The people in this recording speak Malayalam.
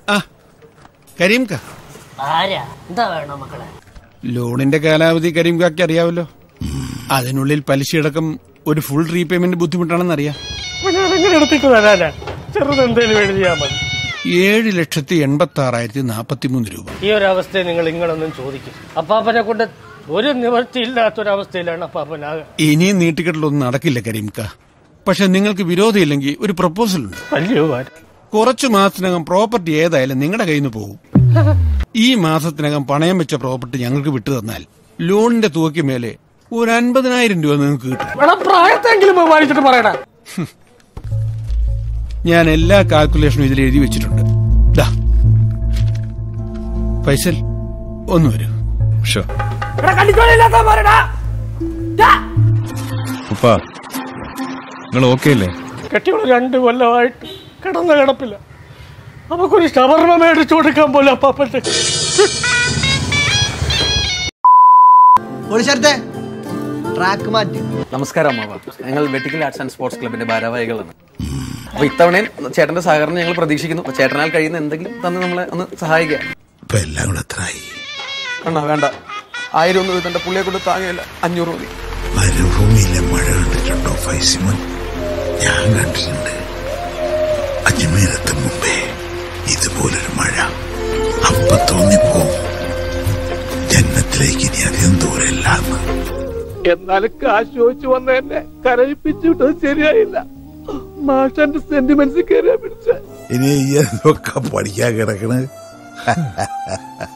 ആ കരീംക ആരാ എന്താ വേണം മക്കളെ ലോണിന്റെ കാലാവധി കരീംകാക്ക് അറിയാവല്ലോ അതിനുള്ളിൽ പലിശയടക്കം ഒരു ഫുൾ റീപേയ്മെന്റ് ബുദ്ധിമുട്ടാണെന്ന് അറിയാം ഞാൻ എങ്ങനെ എടുത്തിട്ട് തരാനാ ചെറുതെന്തേലും എഴുതിയാ മതി ഏഴ് ലക്ഷത്തി എൺപത്തി ആറായിരത്തി നാപ്പത്തി മൂന്ന് രൂപ ഈ ഒരു അവസ്ഥയെ നിങ്ങൾ ഇങ്ങനൊന്നും ചോദിക്കും അപ്പാപ്പനെ കൊണ്ട് ഒരു നിവൃത്തിയില്ലാത്തൊരവസ്ഥയിലാണ് അപ്പാപ്പനാകെ ഇനിയും നീട്ടിക്കെട്ടലൊന്നും നടക്കില്ല കരീംക പക്ഷെ നിങ്ങൾക്ക് വിരോധമില്ലെങ്കിൽ ഒരു പ്രപ്പോസൽ ഉണ്ട് വലിയ ഉപകാരം കുറച്ചു മാസത്തിനകം പ്രോപ്പർട്ടി ഏതായാലും നിങ്ങളുടെ കയ്യിൽ നിന്ന് പോകും ഈ മാസത്തിനകം പണയം വെച്ച പ്രോപ്പർട്ടി ഞങ്ങൾക്ക് വിട്ടു തന്നാൽ ലോണിന്റെ തുകയ്ക്ക് മേലെ ഒരു അൻപതിനായിരം രൂപ നിങ്ങൾക്ക് കിട്ടും എടാ പ്രായത്തെങ്കിലും ബഹുമാനിച്ചിട്ട് പറയടാ ഞാൻ എല്ലാ കാൽക്കുലേഷനും ഇതിൽ എഴുതി വെച്ചിട്ടുണ്ട് ദാ ഫൈസൽ ഒന്ന് വരൂ ഷോ എടാ കണ്ടിക്കോളില്ലാത്ത പറയടാ ഉപ്പ നിങ്ങൾ ഓക്കെ അല്ലേ കെട്ടിയോള് രണ്ട് കൊല്ലമായിട്ട് കിടന്ന കിടപ്പില്ല നമുക്കൊരു ഷവർമ മേടിച്ചു കൊടുക്കാൻ പോലെ അപ്പാപ്പന്റെ പോലീശാരത്തെ ട്രാക്ക് മാറ്റി നമസ്കാരം അമ്മാവ ഞങ്ങൾ വെട്ടിക്കൽ ആർട്സ് ആൻഡ് സ്പോർട്സ് ക്ലബിന്റെ ഭാരവാഹികളാണ് അപ്പൊ ഇത്തവണയും ചേട്ടന്റെ സഹകരണം ഞങ്ങൾ പ്രതീക്ഷിക്കുന്നു അപ്പൊ ചേട്ടനാൽ കഴിയുന്ന എന്തെങ്കിലും തന്ന് നമ്മളെ ഒന്ന് സഹായിക്കുക ഇപ്പൊ എല്ലാം കൂടെ എത്രയായി അണ്ണാ വേണ്ട ആയിരം ഒന്നും എഴുതണ്ട പുള്ളിയെ കൊണ്ട് താങ്ങയില്ല അഞ്ഞൂറ് മതി മരുഭൂമിയിലെ മഴ കണ്ടിട്ടുണ്ടോ ഫൈസിമോൻ ഞാൻ കണ്ടിട്ടുണ്ട് അജ്മീരത്ത് മുമ്പേ ഇതുപോലൊരു മഴ അപ്പൊ തോന്നിപ്പോവും ജന്മത്തിലേക്ക് ഇനി അധികം ദൂരമില്ലാന്ന് എന്നാലും കാശ് ചോദിച്ചു വന്ന എന്നെ കരയിപ്പിച്ചു വിട്ടത് ശരിയായില്ല മാഷന്റെ സെന്റിമെന്റ്സ് കയറിയാ പിടിച്ച ഇനി ഈ എന്തൊക്കെ പഠിക്കാൻ കിടക്കണ്